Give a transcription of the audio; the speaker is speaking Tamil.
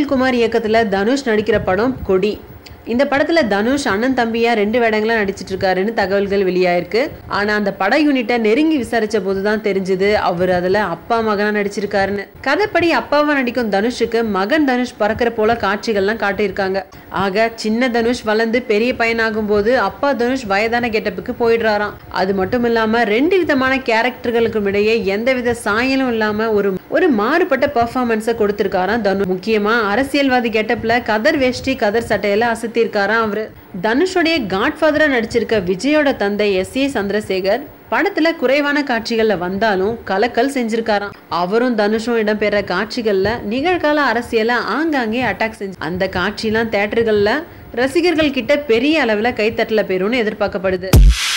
செந்தில்குமார் இயக்கத்துல தனுஷ் நடிக்கிற படம் கொடி இந்த படத்துல தனுஷ் அண்ணன் தம்பியா ரெண்டு வேடங்களா நடிச்சிட்டு இருக்காருன்னு தகவல்கள் வெளியாயிருக்கு ஆனா அந்த பட யூனிட்டை நெருங்கி விசாரிச்ச போதுதான் தெரிஞ்சது அவர் அதுல அப்பா மகனா நடிச்சிருக்காருன்னு கதைப்படி அப்பாவா நடிக்கும் தனுஷுக்கு மகன் தனுஷ் பறக்கிற போல காட்சிகள்லாம் காட்டியிருக்காங்க ஆக சின்ன தனுஷ் வளர்ந்து பெரிய பையனாகும் போது அப்பா தனுஷ் வயதான கெட்டப்புக்கு போயிடுறாராம் அது மட்டும் இல்லாம ரெண்டு விதமான கேரக்டர்களுக்கும் இடையே எந்தவித சாயலும் இல்லாம ஒரு ஒரு மாறுபட்ட பெர்ஃபார்மன்ஸை கொடுத்திருக்காராம் தனுஷ் முக்கியமா அரசியல்வாதி கெட்டப்ல கதர் வேஷ்டி கதர் சட்டையில அசத்திருக்காராம் அவரு தனுஷோடைய காட்ஃபாதரா நடிச்சிருக்க விஜயோட தந்தை எஸ் ஏ சந்திரசேகர் படத்துல குறைவான காட்சிகள்ல வந்தாலும் கலக்கல் செஞ்சிருக்காராம் அவரும் தனுஷும் இடம்பெற காட்சிகள்ல நிகழ்கால அரசியல ஆங்காங்கே அட்டாக் செஞ்சு அந்த காட்சிலாம் தேட்டர்கள்ல ரசிகர்கள் கிட்ட பெரிய அளவுல கைத்தட்டல பெறும்னு எதிர்பார்க்கப்படுது